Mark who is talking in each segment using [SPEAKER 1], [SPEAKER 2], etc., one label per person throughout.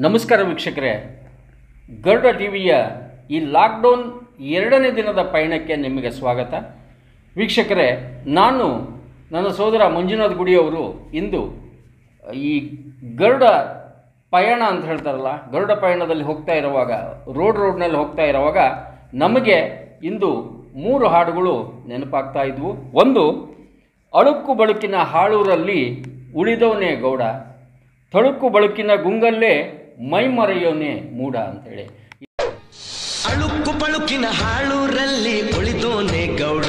[SPEAKER 1] ನಮಸ್ಕಾರ ವೀಕ್ಷಕರೇ ಗರುಡ ಟಿವಿಯ ಈ ಲಾಕ್ಡೌನ್ ಎರಡನೇ ದಿನದ ಪಯಣಕ್ಕೆ ನಿಮಗೆ ಸ್ವಾಗತ ವೀಕ್ಷಕರೇ ನಾನು ನನ್ನ ಸೋದರ ಮಂಜುನಾಥ್ ಗುಡಿಯವರು ಇಂದು ಈ ಗರುಡ ಪಯಣ ಅಂತ ಹೇಳ್ತಾರಲ್ಲ ಗರುಡ ಪಯಣದಲ್ಲಿ ಹೋಗ್ತಾ ಇರುವಾಗ ರೋಡ್ ರೋಡ್ನಲ್ಲಿ ಹೋಗ್ತಾ ಇರುವಾಗ ನಮಗೆ ಇಂದು ಮೂರು ಹಾಡುಗಳು ನೆನಪಾಗ್ತಾ ಇದ್ವು ಒಂದು ಅಳುಕು ಬಳುಕಿನ ಹಾಳೂರಲ್ಲಿ ಉಳಿದವನೇ ಗೌಡ ತಳುಕು ಬಳುಕಿನ ಗುಂಗಲ್ಲೇ ಮೈ ಮರೆಯೋನೆ ಮೂಡ ಅಂತೇಳಿ
[SPEAKER 2] ಅಳುಕು ಪಳುಕಿನ ಹಾಳೂರಲ್ಲಿ ಉಳಿದೋನೆ ಗೌಡ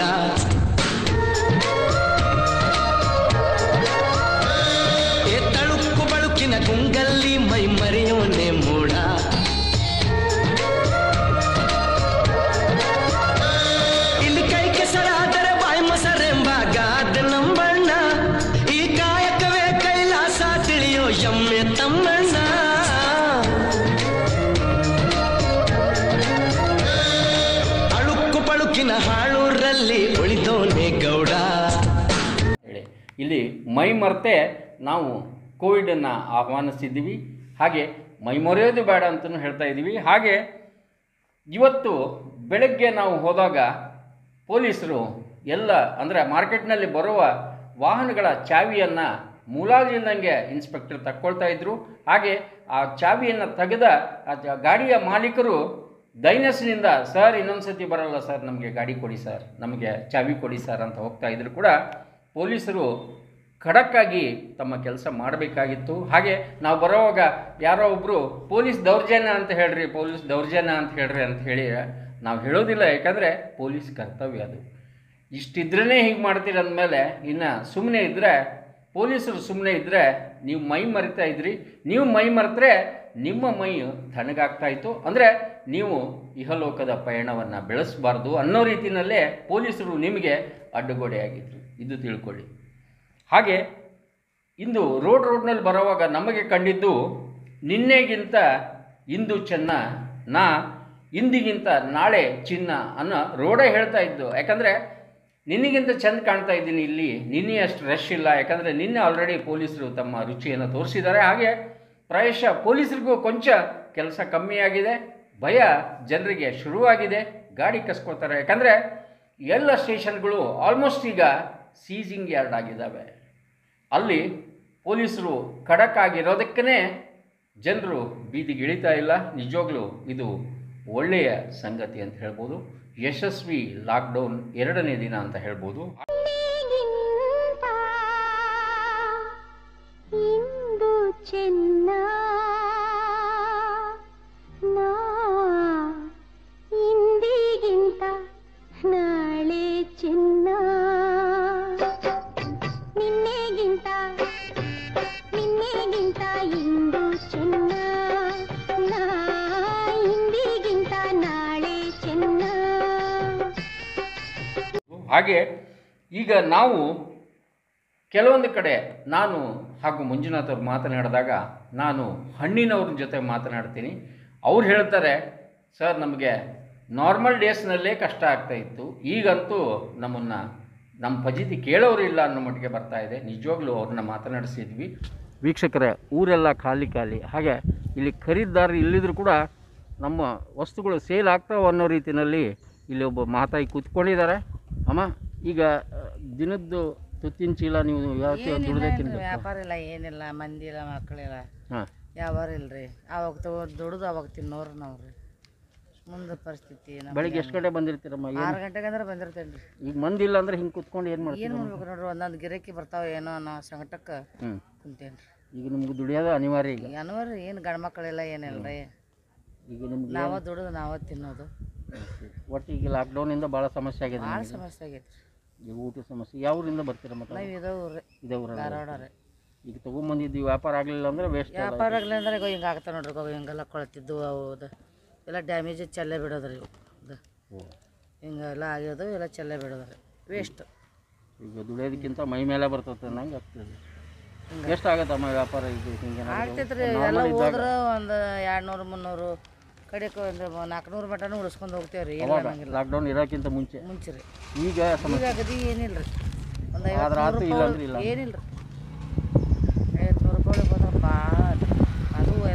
[SPEAKER 2] ಏ ತಳುಕು ಬಳುಕಿನ ಗುಂಗಲ್ಲಿ ಮೈ ಮರೆಯೋನೆ ಮೂಡ ಇಲ್ಲಿ ಕೈ ಕೆಸರಾದರೆ ಬಾಯಿ ಮೊಸರೆಂಬ ಗಾದ ನಂಬಣ್ಣ ಈ ಕಾಯಕವೇ ಕೈಲಾಸ ತಿಳಿಯೋ ಎಮ್ಮೆ ತಮ್ಮಣ್ಣ ಅಳುಕು ಪಳುಕಿನ ಹಾಳೂರಲ್ಲಿ ಉಳಿದೋನೆ ಗೌಡ
[SPEAKER 1] ಹೇಳಿ ಇಲ್ಲಿ ಮೈ ಮರೆತೆ ನಾವು ಕೋವಿಡನ್ನು ಆಹ್ವಾನಿಸಿದ್ದೀವಿ ಹಾಗೆ ಮೈ ಮರೆಯೋದು ಬೇಡ ಅಂತಲೂ ಹೇಳ್ತಾ ಇದ್ದೀವಿ ಹಾಗೆ ಇವತ್ತು ಬೆಳಗ್ಗೆ ನಾವು ಹೋದಾಗ ಪೊಲೀಸರು ಎಲ್ಲ ಅಂದರೆ ಮಾರ್ಕೆಟ್ನಲ್ಲಿ ಬರುವ ವಾಹನಗಳ ಚಾವಿಯನ್ನು ಮುಲಾಜಿಲ್ದಂಗೆ ಇನ್ಸ್ಪೆಕ್ಟರ್ ತಕ್ಕೊಳ್ತಾ ಇದ್ರು ಹಾಗೆ ಆ ಚಾವಿಯನ್ನು ತೆಗೆದ ಆ ಜ- ಗಾಡಿಯ ಮಾಲೀಕರು ದೈನಸ್ನಿಂದ ಸರ್ ಇನ್ನೊಂದು ಸತಿ ಬರಲ್ಲ ಸರ್ ನಮಗೆ ಗಾಡಿ ಕೊಡಿ ಸರ್ ನಮಗೆ ಚಾವಿ ಕೊಡಿ ಸರ್ ಅಂತ ಹೋಗ್ತಾ ಇದ್ರು ಕೂಡ ಪೊಲೀಸರು ಖಡಕ್ಕಾಗಿ ತಮ್ಮ ಕೆಲಸ ಮಾಡಬೇಕಾಗಿತ್ತು ಹಾಗೆ ನಾವು ಬರೋವಾಗ ಯಾರೋ ಒಬ್ಬರು ಪೊಲೀಸ್ ದೌರ್ಜನ್ಯ ಅಂತ ಹೇಳ್ರಿ ಪೊಲೀಸ್ ದೌರ್ಜನ್ಯ ಅಂತ ಹೇಳ್ರಿ ಅಂತ ಹೇಳಿ ನಾವು ಹೇಳೋದಿಲ್ಲ ಯಾಕಂದರೆ ಪೊಲೀಸ್ ಕರ್ತವ್ಯ ಅದು ಇಷ್ಟಿದ್ರೇ ಹೀಗೆ ಮಾಡ್ತೀರಿ ಅಂದಮೇಲೆ ಇನ್ನು ಸುಮ್ಮನೆ ಇದ್ದರೆ ಪೊಲೀಸರು ಸುಮ್ಮನೆ ಇದ್ದರೆ ನೀವು ಮೈ ಮರಿತಾ ಇದ್ರಿ ನೀವು ಮೈ ಮರೆತರೆ ನಿಮ್ಮ ಮೈ ತಣ್ಣಗಾಗ್ತಾ ಇತ್ತು ಅಂದರೆ ನೀವು ಇಹಲೋಕದ ಪಯಣವನ್ನು ಬೆಳೆಸಬಾರ್ದು ಅನ್ನೋ ರೀತಿಯಲ್ಲೇ ಪೊಲೀಸರು ನಿಮಗೆ ಅಡ್ಡಗೋಡೆಯಾಗಿದ್ರು ಇದು ತಿಳ್ಕೊಳ್ಳಿ ಹಾಗೆ ಇಂದು ರೋಡ್ ರೋಡ್ನಲ್ಲಿ ಬರುವಾಗ ನಮಗೆ ಕಂಡಿದ್ದು ನಿನ್ನೆಗಿಂತ ಇಂದು ಚೆನ್ನ ನಾ ಇಂದಿಗಿಂತ ನಾಳೆ ಚಿನ್ನ ಅನ್ನೋ ರೋಡೇ ಹೇಳ್ತಾ ಇದ್ದು ಯಾಕಂದರೆ ನಿನ್ನೆಗಿಂತ ಚೆಂದ ಕಾಣ್ತಾ ಇದ್ದೀನಿ ಇಲ್ಲಿ ನಿನ್ನೆ ಅಷ್ಟು ರಶ್ ಇಲ್ಲ ಯಾಕಂದರೆ ನಿನ್ನೆ ಆಲ್ರೆಡಿ ಪೊಲೀಸರು ತಮ್ಮ ರುಚಿಯನ್ನು ತೋರಿಸಿದ್ದಾರೆ ಹಾಗೆ ಪ್ರಾಯಶಃ ಪೊಲೀಸರಿಗೂ ಕೊಂಚ ಕೆಲಸ ಕಮ್ಮಿಯಾಗಿದೆ ಭಯ ಜನರಿಗೆ ಶುರುವಾಗಿದೆ ಗಾಡಿ ಕಸ್ಕೊಳ್ತಾರೆ ಯಾಕಂದರೆ ಎಲ್ಲ ಸ್ಟೇಷನ್ಗಳು ಆಲ್ಮೋಸ್ಟ್ ಈಗ ಸೀಸಿಂಗ್ ಯಾರ್ಡ್ ಆಗಿದ್ದಾವೆ ಅಲ್ಲಿ ಪೊಲೀಸರು ಖಡಕ್ ಆಗಿರೋದಕ್ಕೇ ಜನರು ಬೀದಿಗೆ ಇಳಿತಾ ಇಲ್ಲ ನಿಜವಾಗ್ಲೂ ಇದು ಒಳ್ಳೆಯ ಸಂಗತಿ ಅಂತ ಹೇಳ್ಬೋದು ಯಶಸ್ವಿ ಲಾಕ್ಡೌನ್ ಎರಡನೇ ದಿನ ಅಂತ ಹೇಳ್ಬೋದು
[SPEAKER 3] ನಿನ್ನಿಗಿಂತ ಇಂದು ಚೆನ್ನ ನಾ ಇಂದಿಗಿಂತ ನಾಳೆ ಚೆನ್ನ ನಿನ್ನೆಗಿಂತ ನಿನ್ನೆಗಿಂತ ಇಂದು ಚೆನ್ನ ನಾ ಇಂದಿಗಿಂತ ನಾಳೆ ಚೆನ್ನ
[SPEAKER 1] ಹಾಗೆ ಈಗ ನಾವು ಕೆಲವೊಂದು ಕಡೆ ನಾನು ಹಾಗೂ ಮಂಜುನಾಥ್ ಅವ್ರು ಮಾತನಾಡಿದಾಗ ನಾನು ಹಣ್ಣಿನವ್ರ ಜೊತೆ ಮಾತನಾಡ್ತೀನಿ ಅವ್ರು ಹೇಳ್ತಾರೆ ಸರ್ ನಮಗೆ ನಾರ್ಮಲ್ ಡೇಸ್ನಲ್ಲೇ ಕಷ್ಟ ಆಗ್ತಾ ಇತ್ತು ಈಗಂತೂ ನಮ್ಮನ್ನು ನಮ್ಮ ಫಜೀತಿ ಕೇಳೋರು ಇಲ್ಲ ಅನ್ನೋ ಮಟ್ಟಿಗೆ ಬರ್ತಾ ಇದೆ ನಿಜವಾಗ್ಲೂ ಅವ್ರನ್ನ ಮಾತನಾಡಿಸಿದ್ವಿ ವೀಕ್ಷಕರೇ ಊರೆಲ್ಲ ಖಾಲಿ ಖಾಲಿ ಹಾಗೆ ಇಲ್ಲಿ ಖರೀದಿದಾರರು ಇಲ್ಲಿದ್ರು ಕೂಡ ನಮ್ಮ ವಸ್ತುಗಳು ಸೇಲ್ ಆಗ್ತಾವೆ ಅನ್ನೋ ರೀತಿಯಲ್ಲಿ ಇಲ್ಲಿ ಒಬ್ಬ ಮಾತಾಯಿ ಕೂತ್ಕೊಂಡಿದ್ದಾರೆ ಅಮ್ಮ ಈಗ ಆ, ದಿನದ್ದು ತುತ್ತಿನ ಚೀಲ ನೀವು ಯಾವ ದುಡ್ದೇ ತಿನ್ಬೇಕು
[SPEAKER 4] ವ್ಯಾಪಾರ ಇಲ್ಲ ಏನಿಲ್ಲ ಮಂದಿ ಇಲ್ಲ ಮಕ್ಕಳಿಲ್ಲ
[SPEAKER 1] ಹಾಂ
[SPEAKER 4] ವ್ಯಾಪಾರ ಇಲ್ರಿ ಅವಾಗ ತಗೋ ದುಡ್ದು ಅವಾಗ ತಿನ್ನೋರು ನಾವು ರೀ ಮುಂದೆ ಪರಿಸ್ಥಿತಿ ನಮ್ದು
[SPEAKER 1] ಬೆಳಿಗ್ಗೆ ಎಷ್ಟು ಗಂಟೆ ಬಂದಿರ್ತೀರಮ್ಮ ಏನು
[SPEAKER 4] ಆರು ಗಂಟೆಗೆ ಅಂದ್ರೆ ಬಂದಿರ್ತೇನೆ ರೀ
[SPEAKER 1] ಈಗ ಮಂದಿ ಇಲ್ಲ ಅಂದ್ರೆ ಹಿಂಗೆ ಕೂತ್ಕೊಂಡು ಏನು ಮಾಡ್ತೀರಿ
[SPEAKER 4] ಏನು ಮಾಡ್ಬೇಕು ನೋಡ್ರಿ ಒಂದೊಂದು ಗಿರಾಕಿ ಬರ್ತಾವೆ ಏನೋ ಅನ್ನೋ ಸಂಕಟಕ್ಕೆ
[SPEAKER 1] ಹ್ಞೂ
[SPEAKER 4] ಕುಂತೇನೆ ರೀ
[SPEAKER 1] ಈಗ ನಿಮ್ಗೆ ದುಡಿಯೋದು ಅನಿವಾರ್ಯ ಈಗ
[SPEAKER 4] ಏನವರಿ ಏನು ಗಂಡು ಮಕ್ಕಳಿಲ್ಲ ಏನಿಲ್ಲ ರೀ
[SPEAKER 1] ಈಗ ನಿಮ್ಗೆ
[SPEAKER 4] ನಾವ ದುಡಿದು ನಾವ ತಿನ್ನೋದು
[SPEAKER 1] ಒಟ್ಟು ಈಗ ಲಾಕ್ಡೌನಿಂದ ಭಾಳ ಸಮಸ್ಯೆ ಆಗಿದೆ
[SPEAKER 4] ಭಾಳ
[SPEAKER 1] ನಿಮಗೆ.
[SPEAKER 4] ಸಮಸ್ಯೆ ಆಗೈತೆ ರೀ
[SPEAKER 1] ಈಗ ಊಟ ಸಮಸ್ಯೆ ಯಾವ ಊರಿಂದ ಬರ್ತೀರ ಮತ್ತೆ
[SPEAKER 4] ನಾವು ಇದಾವು ರೀ
[SPEAKER 1] ಇದೇ ಊರಲ್ಲಿ
[SPEAKER 4] ಧಾರವಾಡ ರೀ
[SPEAKER 1] ಈಗ ತೊಗೊಂಬಂದಿದ್ದೀವಿ ವ್ಯಾಪಾರ ಆಗಲಿಲ್ಲ ಅಂದ್ರೆ ವೇಸ್ಟ್
[SPEAKER 4] ವ್ಯಾಪಾರ ಆಗಲಿ ಅಂದ್ರೆ ಈಗ ಹಿಂಗೆ ಆಗ್ತಾವೆ ನೋಡ್ರಿ ಇವಾಗ ಹಿಂಗೆಲ್ಲ ಕೊಳತಿದ್ದು ಅವು ಇದು ಎಲ್ಲ ಡ್ಯಾಮೇಜ್ ಚೆಲ್ಲೇ ಬಿಡೋದು ರೀ ಇವು ಇದು ಹಿಂಗೆಲ್ಲ ಆಗ್ಯೋದು ಎಲ್ಲ ಚೆಲ್ಲೇ ಬಿಡೋದು ರೀ ವೇಸ್ಟ್
[SPEAKER 1] ಈಗ ದುಡಿಯೋದಕ್ಕಿಂತ ಮೈ ಮೇಲೆ ಬರ್ತದೆ ನಂಗೆ ಆಗ್ತದೆ ಎಷ್ಟು ಆಗತ್ತಮ್ಮ ವ್ಯಾಪಾರ ಈಗ ಹಿಂಗೆ
[SPEAKER 4] ಆಗ್ತೈತ್ರಿ ಎಲ್ಲ ಹೋದ್ರೆ ಒಂದು ಎರಡು ನೂರು ಮುನ್ನೂರು ಕಡೆಗೆ ಒಂದು ನಾಲ್ಕುನೂರು ಮಟನೂ ಉಳಿಸ್ಕೊಂಡು ಹೋಗ್ತೇವೆ ರೀ ಇಲ್ಲ ಅನ್ನಂಗಿಲ್ಲ
[SPEAKER 1] ಲಾಕ್ಡೌನ್ ಇರೋಕ್ಕಿಂತ ಮುಂಚೆ
[SPEAKER 4] ಮುಂಚೆ ರೀ
[SPEAKER 1] ಈಗ ಸಮಸ್ಯೆ
[SPEAKER 4] ಈಗ ಅಗದಿ ಏನಿಲ್ಲ ರೀ ಒಂದು
[SPEAKER 1] ಆದ್ರೆ
[SPEAKER 4] ಐವತ್ತು
[SPEAKER 1] ಆತು ಇಲ್ಲ ಅಂದ್ರೆ ಇಲ್ಲ.
[SPEAKER 4] ಏನಿಲ್ಲ ರೀ ಐವತ್ತು ನೂರು ರೂಪಾಯಿ ಹೋದ್ರೆ ಭಾಳ ಅದು ಎಲ್ಲ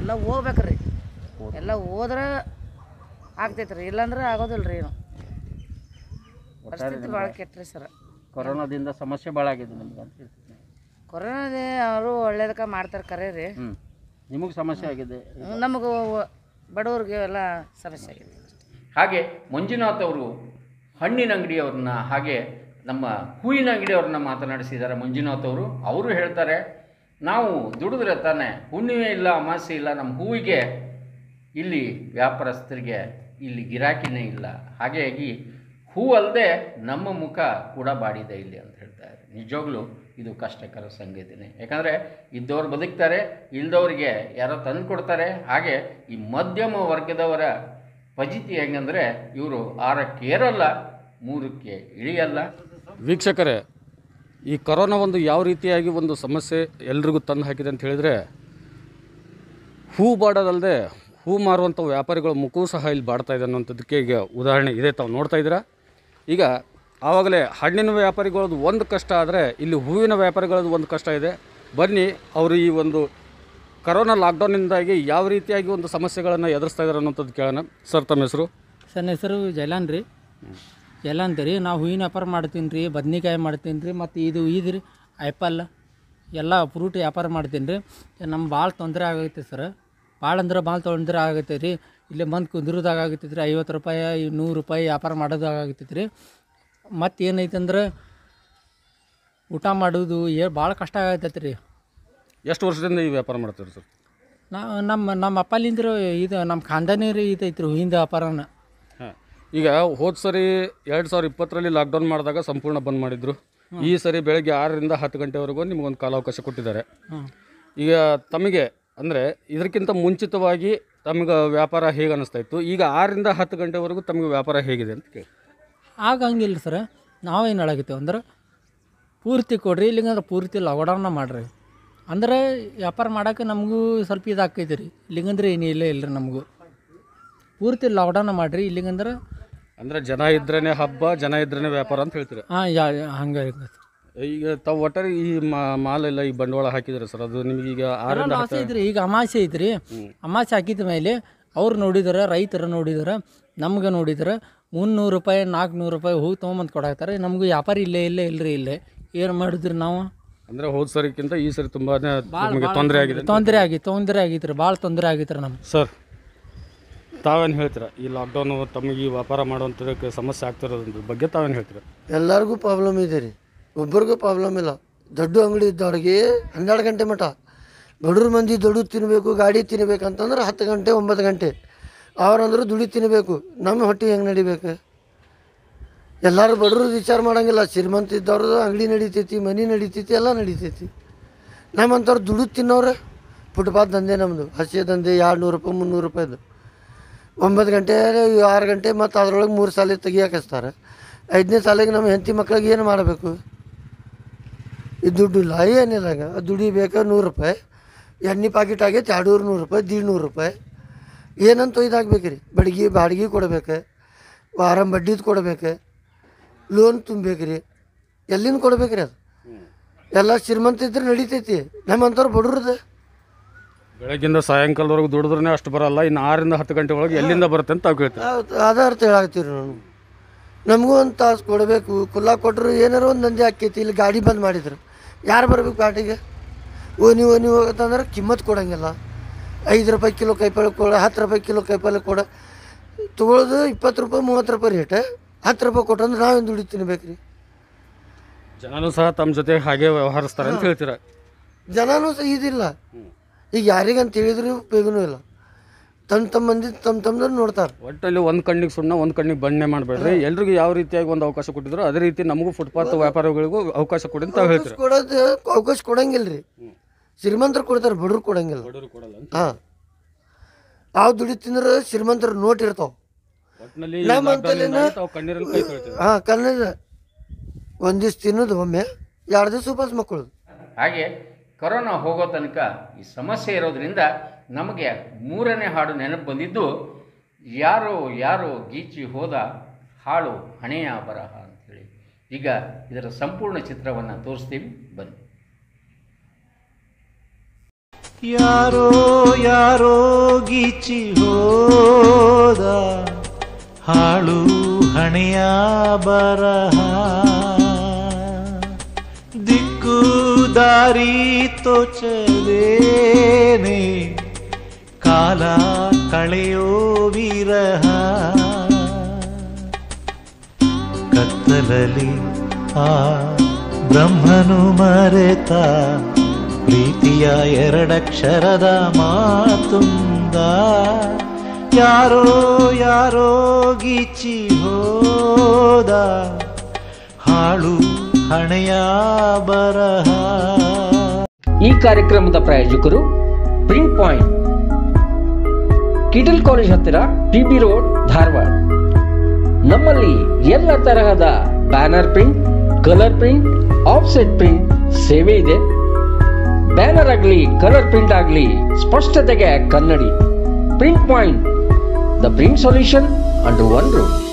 [SPEAKER 4] ಎಲ್ಲ ಹೋಗ್ಬೇಕ್ರಿ ಎಲ್ಲ ಹೋದ್ರೆ ಆಗ್ತೈತೆ ರೀ ಇಲ್ಲಾಂದ್ರೆ ಆಗೋದಿಲ್ಲ ರೀ ಏನು ಪರಿಸ್ಥಿತಿ ಭಾಳ ಕೆಟ್ಟ್ರಿ ಸರ್
[SPEAKER 1] ಕೊರೋನಾದಿಂದ ಸಮಸ್ಯೆ ಭಾಳ ಆಗಿದೆ ನಿಮ್ಗೆ ಅಂತ ಹೇಳ್ತೀನಿ
[SPEAKER 4] ಕೊರೋನಾದೇ ಅವರು ಒಳ್ಳೇದಕ್ಕೆ ಮಾಡ್ತಾರೆ ಕರೆ ರೀ
[SPEAKER 1] ಹ್ಞೂ ನಿಮಗೆ ಸಮಸ್ಯೆ ಆಗಿದೆ
[SPEAKER 4] ನಮಗೆ ಬಡವ್ರಿಗೆ ಎಲ್ಲ ಸಮಸ್ಯೆ ಆಗಿದೆ
[SPEAKER 1] ಹಾಗೆ ಮಂಜುನಾಥ್ ಅವರು ಹಣ್ಣಿನ ಅಂಗಡಿಯವ್ರನ್ನ ಹಾಗೆ ನಮ್ಮ ಹೂವಿನ ಅಂಗಡಿಯವ್ರನ್ನ ಮಾತನಾಡಿಸಿದ್ದಾರೆ ಮಂಜುನಾಥ್ ಅವರು ಅವರು ಹೇಳ್ತಾರೆ ನಾವು ದುಡಿದ್ರೆ ತಾನೇ ಹುಣ್ಣಿಮೆ ಇಲ್ಲ ಅಮಾಸೆ ಇಲ್ಲ ನಮ್ಮ ಹೂವಿಗೆ ಇಲ್ಲಿ ವ್ಯಾಪಾರಸ್ಥರಿಗೆ ಇಲ್ಲಿ ಗಿರಾಕಿನೇ ಇಲ್ಲ ಹಾಗಾಗಿ ಹೂ ಅಲ್ಲದೆ ನಮ್ಮ ಮುಖ ಕೂಡ ಬಾಡಿದೆ ಇಲ್ಲಿ ಅಂತ ಹೇಳ್ತಾರೆ ನಿಜವಾಗ್ಲೂ ಇದು ಕಷ್ಟಕರ ಸಂಗತಿನೇ ಯಾಕಂದರೆ ಇದ್ದವ್ರು ಬದುಕ್ತಾರೆ ಇಲ್ದವ್ರಿಗೆ ಯಾರೋ ತಂದು ಕೊಡ್ತಾರೆ ಹಾಗೆ ಈ ಮಧ್ಯಮ ವರ್ಗದವರ ಫಜಿತಿ ಹೆಂಗಂದರೆ ಇವರು ಆರಕ್ಕೆ ಏರಲ್ಲ ಮೂರಕ್ಕೆ ಇಳಿಯಲ್ಲ
[SPEAKER 5] ವೀಕ್ಷಕರೇ ಈ ಕೊರೋನಾ ಒಂದು ಯಾವ ರೀತಿಯಾಗಿ ಒಂದು ಸಮಸ್ಯೆ ಎಲ್ರಿಗೂ ತಂದು ಹಾಕಿದೆ ಅಂತ ಹೇಳಿದರೆ ಹೂ ಬಾಡೋದಲ್ಲದೆ ಹೂ ಮಾರುವಂಥ ವ್ಯಾಪಾರಿಗಳ ಮುಖವೂ ಸಹ ಇಲ್ಲಿ ಬಾಡ್ತಾ ಇದೆ ಅನ್ನೋಂಥದ್ದಕ್ಕೆ ಈಗ ಉದಾಹರಣೆ ಇದೆ ತಾವು ನೋಡ್ತಾ ಇದ್ದೀರಾ ಈಗ ಆವಾಗಲೇ ಹಣ್ಣಿನ ವ್ಯಾಪಾರಿಗಳದ್ದು ಒಂದು ಕಷ್ಟ ಆದರೆ ಇಲ್ಲಿ ಹೂವಿನ ವ್ಯಾಪಾರಿಗಳದ್ದು ಒಂದು ಕಷ್ಟ ಇದೆ ಬನ್ನಿ ಅವರು ಈ ಒಂದು ಕರೋನಾ ಲಾಕ್ಡೌನ್ನಿಂದಾಗಿ ಯಾವ ರೀತಿಯಾಗಿ ಒಂದು ಸಮಸ್ಯೆಗಳನ್ನು ಎದುರಿಸ್ತಾ ಇದ್ದಾರೆ ಅನ್ನೋಂಥದ್ದು ಕೇಳೋಣ ಸರ್ ತಮ್ಮ ಹೆಸರು
[SPEAKER 6] ಸರ್ ನನ್ನ ಹೆಸರು ಜೈಲಾನ್ ರೀ ಜೈಲಾನ್ ರೀ ನಾವು ಹೂವಿನ ವ್ಯಾಪಾರ ಮಾಡ್ತೀನಿ ರೀ ಬದ್ನಿಕಾಯಿ ಮಾಡ್ತೀನಿ ರೀ ಮತ್ತು ಇದು ಇದು ರೀ ಆ್ಯಪಲ್ ಎಲ್ಲ ಫ್ರೂಟ್ ವ್ಯಾಪಾರ ಮಾಡ್ತೀನಿ ರೀ ನಮ್ಗೆ ಭಾಳ ತೊಂದರೆ ಆಗೈತೆ ಸರ್ ಭಾಳ ಅಂದ್ರೆ ಭಾಳ ತೊಂದರೆ ಆಗೈತೆ ರೀ ಇಲ್ಲೇ ಬಂದು ಕುಂದ್ರದಾಗ ಆಗತ್ತೈತೆ ರೀ ಐವತ್ತು ರೂಪಾಯಿ ಈ ನೂರು ರೂಪಾಯಿ ವ್ಯಾಪಾರ ಮಾಡೋದಾಗ ಆಗತ್ತೈತೆ ರೀ ಮತ್ತು ಏನೈತೆ ಅಂದ್ರೆ ಊಟ ಮಾಡೋದು ಏ ಭಾಳ ಕಷ್ಟ ಆಗತೈತೆ ರೀ
[SPEAKER 5] ಎಷ್ಟು ವರ್ಷದಿಂದ ಈ ವ್ಯಾಪಾರ ಮಾಡ್ತೀರಿ ಸರ್
[SPEAKER 6] ನಾ ನಮ್ಮ ನಮ್ಮ ಅಪ್ಪಲಿಂದ್ರ ಇದು ನಮ್ಮ ಖಾನ್ದಾನಿ ರೀ ಇದೈತೆ ರೀ ಹೂವಿನ ವ್ಯಾಪಾರನ
[SPEAKER 5] ಹಾಂ ಈಗ ಹೋದ ಸರಿ ಎರಡು ಸಾವಿರದ ಇಪ್ಪತ್ತರಲ್ಲಿ ಲಾಕ್ಡೌನ್ ಮಾಡಿದಾಗ ಸಂಪೂರ್ಣ ಬಂದ್ ಮಾಡಿದ್ರು ಈ ಸರಿ ಬೆಳಗ್ಗೆ ಆರರಿಂದ ಹತ್ತು ಗಂಟೆವರೆಗೂ ನಿಮಗೊಂದು ಕಾಲಾವಕಾಶ ಕೊಟ್ಟಿದ್ದಾರೆ ಈಗ ತಮಗೆ ಅಂದರೆ ಇದಕ್ಕಿಂತ ಮುಂಚಿತವಾಗಿ ತಮಗೆ ವ್ಯಾಪಾರ ಹೇಗೆ ಅನ್ನಿಸ್ತಾ ಇತ್ತು ಈಗ ಆರರಿಂದ ಹತ್ತು ಗಂಟೆವರೆಗೂ ತಮಗೆ ವ್ಯಾಪಾರ ಹೇಗಿದೆ ಅಂತ ಕೇಳಿ
[SPEAKER 6] ಆಗ ಹಂಗಿಲ್ಲ ಸರ್ ನಾವೇನು ಹೇಳಾಕತ್ತೇವೆ ಅಂದ್ರೆ ಪೂರ್ತಿ ಕೊಡ್ರಿ ಇಲ್ಲಿಗಂದ್ರೆ ಪೂರ್ತಿ ಲಾಕ್ಡೌನ್ನ ಮಾಡ್ರಿ ಅಂದ್ರೆ ವ್ಯಾಪಾರ ಮಾಡೋಕೆ ನಮಗೂ ಸ್ವಲ್ಪ ಇದಾಕೈತೆ ರೀ ಇಲ್ಲಿಗಂದ್ರೆ ಏನು ಇಲ್ಲ ಇಲ್ಲ ರೀ ನಮಗೂ ಪೂರ್ತಿ ಲಾಕ್ಡೌನ್ ಮಾಡಿರಿ ಇಲ್ಲಿಗಂದ್ರೆ
[SPEAKER 5] ಅಂದರೆ ಜನ ಇದ್ರೇ ಹಬ್ಬ ಜನ ಇದ್ರೇ ವ್ಯಾಪಾರ ಅಂತ ಹೇಳ್ತೀರಾ
[SPEAKER 6] ಹಾಂ ಯಾ ಹಂಗೆ
[SPEAKER 5] ಈಗ ತಾವು ಒಟ್ಟಾರೆ ಈ ಮಾ- ಮಾಲೆಲ್ಲ ಈ ಬಂಡವಾಳ ಹಾಕಿದ್ರೆ ಸರ್ ಅದು ನಿಮಗೆ ಈಗ ಆರರಿಂದ
[SPEAKER 6] ಲಾಸ್ ಐತ್ರಿ ಈಗ ಅಮಾಸೆ ಐತ್ರಿ ಅಮಾಸೆ ಹಾಕಿದ ಮೇಲೆ ಅವ್ರು ನೋಡಿದಾರೆ ರೈತರು ನೋಡಿದಾರೆ ನಮ್ಗೆ ನೋಡಿದಾರೆ ಮುನ್ನೂರು ರೂಪಾಯಿ ನಾಲ್ಕುನೂರು ರೂಪಾಯಿ ಹೂ ತೊಗೊಂಬಂದು ಕೊಡಾಕ್ತಾರೆ ನಮ್ಗೆ ವ್ಯಾಪಾರ ಇಲ್ಲೇ ಇಲ್ಲೇ ಇಲ್ಲರಿ ಇಲ್ಲೇ ಏನು ಮಾಡಿದ್ರಿ ನಾವು
[SPEAKER 5] ಅಂದರೆ ಹೋದ ಸರಿಕ್ಕಿಂತ ಈ ಸರಿ ತುಂಬಾ ನಿಮಗೆ ತೊಂದರೆ ಆಗಿದೆ
[SPEAKER 6] ತೊಂದರೆ ಆಗಿತ್ತು ತೊಂದರೆ ಆಗಿತ್ತು ರೀ ಭಾಳ ತೊಂದರೆ ಆಗಿತ್ತು ರೀ ನಮ್ಗೆ
[SPEAKER 5] ಸರ್ ತಾವೇನು ಹೇಳ್ತೀರಾ ಈ ಲಾಕ್ಡೌನು ತಮಗೆ ಈ ವ್ಯಾಪಾರ ಮಾಡುವಂಥದ್ದಕ್ಕೆ ಸಮಸ್ಯೆ ಆಗ್ತಿರೋದ್ರ ಬಗ್ಗೆ ತಾವೇನು ಹೇಳ್ತೀರಾ
[SPEAKER 7] ಎಲ್ಲರಿಗೂ ಪ್ರಾಬ್ಲಮ್ ಇದೆ ರೀ ಒಬ್ಬರಿಗೂ ಪ್ರಾಬ್ಲಮ್ ಇಲ್ಲ ದೊಡ್ಡ ಅಂಗಡಿ ಇದ್ದವ್ರಿಗೆ ಹನ್ನೆರಡು ಗಂಟೆ ಮಟ ಬಡವ್ರ ಮಂದಿ ದೊಡ್ಡ ತಿನ್ನಬೇಕು ಗಾಡಿ ತಿನ್ನಬೇಕಂತಂದ್ರೆ ಹತ್ತು ಗಂಟೆ ಒಂಬತ್ತು ಗಂಟೆ ಅವ್ರಂದ್ರೆ ದುಡಿ ತಿನ್ನಬೇಕು ನಮ್ಮ ಹೊಟ್ಟೆ ಹೆಂಗೆ ನಡಿಬೇಕು ಎಲ್ಲರೂ ಬಡವ್ರದ್ದು ವಿಚಾರ ಮಾಡಂಗಿಲ್ಲ ಶ್ರೀಮಂತ ಇದ್ದವ್ರದ್ದು ಅಂಗಡಿ ನಡಿತೈತಿ ಮನೆ ನಡಿತೈತಿ ಎಲ್ಲ ನಡಿತೈತಿ ನಮ್ಮಂಥವ್ರು ದುಡ್ಡು ತಿನ್ನೋರೆ ಫುಟ್ಪಾತ್ ದಂಧೆ ನಮ್ಮದು ಹಸಿ ದಂಧೆ ಎರಡು ನೂರು ರೂಪಾಯಿ ಮುನ್ನೂರು ರೂಪಾಯಿದು ಒಂಬತ್ತು ಗಂಟೆ ಆರು ಗಂಟೆ ಮತ್ತು ಅದ್ರೊಳಗೆ ಮೂರು ಸಾಲ ತೆಗಿಯಕ್ಕೆ ಹಚ್ತಾರೆ ಐದನೇ ಸಾಲಿಗೆ ನಮ್ಮ ಹೆಂಡತಿ ಮಕ್ಳಿಗೆ ಏನು ಮಾಡಬೇಕು ಇದು ದುಡ್ಡು ಇಲ್ಲ ಏನಿಲ್ಲ ಈಗ ದುಡಿಬೇಕು ನೂರು ರೂಪಾಯಿ ಎಣ್ಣೆ ಪಾಕಿಟ್ ಆಗೈತೆ ಎರಡೂರು ನೂರು ರೂಪಾಯಿ ದೀಡ್ ನೂರು ರೂಪಾಯಿ ಏನಂತ ಇದಾಗಬೇಕು ರೀ ಬಡ್ಗೆ ಬಾಡಿಗೆ ಕೊಡ್ಬೇಕು ವಾರ ಬಡ್ಡಿದು ಕೊಡ್ಬೇಕು ಲೋನ್ ತುಂಬೇಕು ರೀ ಎಲ್ಲಿಂದ ಕೊಡ್ಬೇಕು ರೀ ಅದು ಎಲ್ಲ ಶ್ರೀಮಂತ ಇದ್ರೆ ನಡಿತೈತಿ ನಮ್ಮಂಥವ್ರು ಬಡ್ರದ್ದು
[SPEAKER 5] ಬೆಳಗ್ಗಿಂದ ಸಾಯಂಕಾಲದವರೆಗೂ ದುಡಿದ್ರೆ ಅಷ್ಟು ಬರಲ್ಲ ಇನ್ನು ಆರರಿಂದ ಹತ್ತು ಗಂಟೆ ಒಳಗೆ ಎಲ್ಲಿಂದ ಬರುತ್ತೆ ಅಂತ ತಾವು ಕೇಳ್ತೀರಾ
[SPEAKER 7] ಹೌದು ಅದ ಅರ್ಥ ಹೇಳಾಕತ್ತೀವಿ ರೀ ನಾವು ನಮಗೂ ಒಂದು ತಾಸು ಕೊಡಬೇಕು ಕುಲ್ಲ ಕೊಟ್ಟರು ಏನಾರು ಒಂದು ನಂದಿ ಆಕೈತಿ ಇಲ್ಲಿ ಗಾಡಿ ಬಂದ್ ಮಾಡಿದ್ರು ಯಾರು ಬರ್ಬೇಕು ಪ್ಯಾಟಿಗೆ ಓನಿ ಓನಿ ಹೋಗತ್ತಂದ್ರೆ ಕಿಮ್ಮತ್ ಕೊಡಂಗಿಲ್ಲ ಐದು ರೂಪಾಯಿ ಕಿಲೋ ಕೈಪಲ್ಲೆ ಕೊಡ ಹತ್ತು ರೂಪಾಯಿ ಕಿಲೋ ಕೈಪಲ್ಲೆ ಕೊಡ ತೊಗೊಳೋದು ಇಪ್ಪತ್ತು ರೂಪಾಯಿ ಮೂವತ್ತು ರೂಪಾಯಿ ರೇಟ್ ಹತ್ತು ರೂಪಾಯಿ ಕೊಟ್ಟಂದ್ರೆ ನಾವೇನು ದುಡಿ ತಿನ್ಬೇಕು ರೀ
[SPEAKER 5] ಜನನೂ ಸಹ ತಮ್ಮ ಜೊತೆ ಹಾಗೆ ವ್ಯವಹರಿಸ್ತಾರೆ ಅಂತ ಹೇಳ್ತೀರಾ
[SPEAKER 7] ಜನನೂ ಸಹ ಇದಿಲ್ಲ ಈಗ ಯಾರಿಗಂತ ಹೇಳಿದ್ರು ಉಪಯೋಗನೂ ಇಲ್ಲ ತಮ್ಮ ತಮ್ಮ ಮಂದಿ ತಮ್ಮ ತಮ್ಮದನ್ನು ನೋಡ್ತಾರೆ
[SPEAKER 5] ಒಟ್ಟಲ್ಲಿ ಒಂದು ಕಣ್ಣಿಗೆ ಸುಣ್ಣ ಒಂದು ಕಣ್ಣಿಗೆ ಬಣ್ಣೆ ಮಾಡಬೇಡ್ರಿ ಎಲ್ರಿಗೂ ಯಾವ ರೀತಿಯಾಗಿ ಒಂದು ಅವಕಾಶ ಕೊಟ್ಟಿದ್ರು ಅದೇ ರೀತಿ ನಮಗೂ ಫುಟ್ಪಾತ್ ವ್ಯಾಪಾರಿಗಳಿಗೂ ಅವಕಾಶ ಕೊಡಿ ಅಂತ ತಾವು ಹೇಳ್ತೀರಾ
[SPEAKER 7] ಕೊಡೋದು ಅವಕಾಶ ಕೊಡಂಗಿಲ್ಲ ರೀ ಶ್ರೀಮಂತರು ಕೊಡ್ತಾರೆ ಬಡವ್ರು ಕೊಡಂಗಿಲ್ಲ ಹಾಂ ಅವು ದುಡಿ ತಿಂದ್ರೆ ಶ್ರೀಮಂತರ ನೋಟ್ ಇರ್ತಾವ
[SPEAKER 5] ಒಟ್ಟಿನಲ್ಲಿ
[SPEAKER 7] ನಮ್ಮ ಅಂತಲೇನ
[SPEAKER 5] ತಾವು ಕಣ್ಣೀರಲ್ಲಿ ಕೈ ತೊಳಿತೀವಿ
[SPEAKER 7] ಹಾಂ ಕನ್ನಡ ಒಂದು ದಿವ್ಸ ತಿನ್ನೋದು ಒಮ್ಮೆ ಎರಡು ದಿವಸ ಉಪವಾಸ ಮಕ್ಕಳದು
[SPEAKER 1] ಹಾಗೆ ಕೊರೋನಾ ಹೋಗೋ ತನಕ ಈ ಸಮಸ್ಯೆ ಇರೋದ್ರಿಂದ ನಮಗೆ ಮೂರನೇ ಹಾಡು ನೆನಪು ಬಂದಿದ್ದು ಯಾರೋ ಯಾರೋ ಗೀಚಿ ಹೋದ ಹಾಳು ಹಣೆಯ ಬರಹ ಅಂಥೇಳಿ ಈಗ ಇದರ ಸಂಪೂರ್ಣ ಚಿತ್ರವನ್ನು ತೋರಿಸ್ತೀವಿ ಬನ್ನಿ
[SPEAKER 8] ಯಾರೋ ಯಾರೋ ಗೀಚಿ ಹೋದ ಹಾಳು ಹಣೆಯ ಬರಹ ದಿಕ್ಕು ದಾರಿ ತೋಚದೇನೆ ಕಾಲ ಕಳೆಯೋ ವಿರಹ ಕತ್ತಲಲ್ಲಿ ಆ ಬ್ರಹ್ಮನು ಮರೆತ ಪ್ರೀತಿಯ ಎರಡಕ್ಷರದ ಮಾತುಂದ ಯಾರೋ ಯಾರೋ ಗೀಚಿ ಹೋದ ಹಾಳು ಹಣೆಯ ಬರಹ
[SPEAKER 9] ಈ ಕಾರ್ಯಕ್ರಮದ ಪ್ರಾಯೋಜಕರು ಪ್ರಿಂಟ್ ಪಾಯಿಂಟ್ ಕಿಟಲ್ ಕಾಲೇಜ್ ಹತ್ತಿರ ಟಿ ಬಿ ರೋಡ್ ಧಾರವಾಡ ನಮ್ಮಲ್ಲಿ ಎಲ್ಲ ತರಹದ banner print colour print offset print ಸೇವೆ ಇದೆ ಬ್ಯಾನರ್ ಆಗಲಿ ಕಲರ್ ಪ್ರಿಂಟ್ ಆಗಲಿ ಸ್ಪಷ್ಟತೆಗೆ ಕನ್ನಡಿ print point the print solution under one room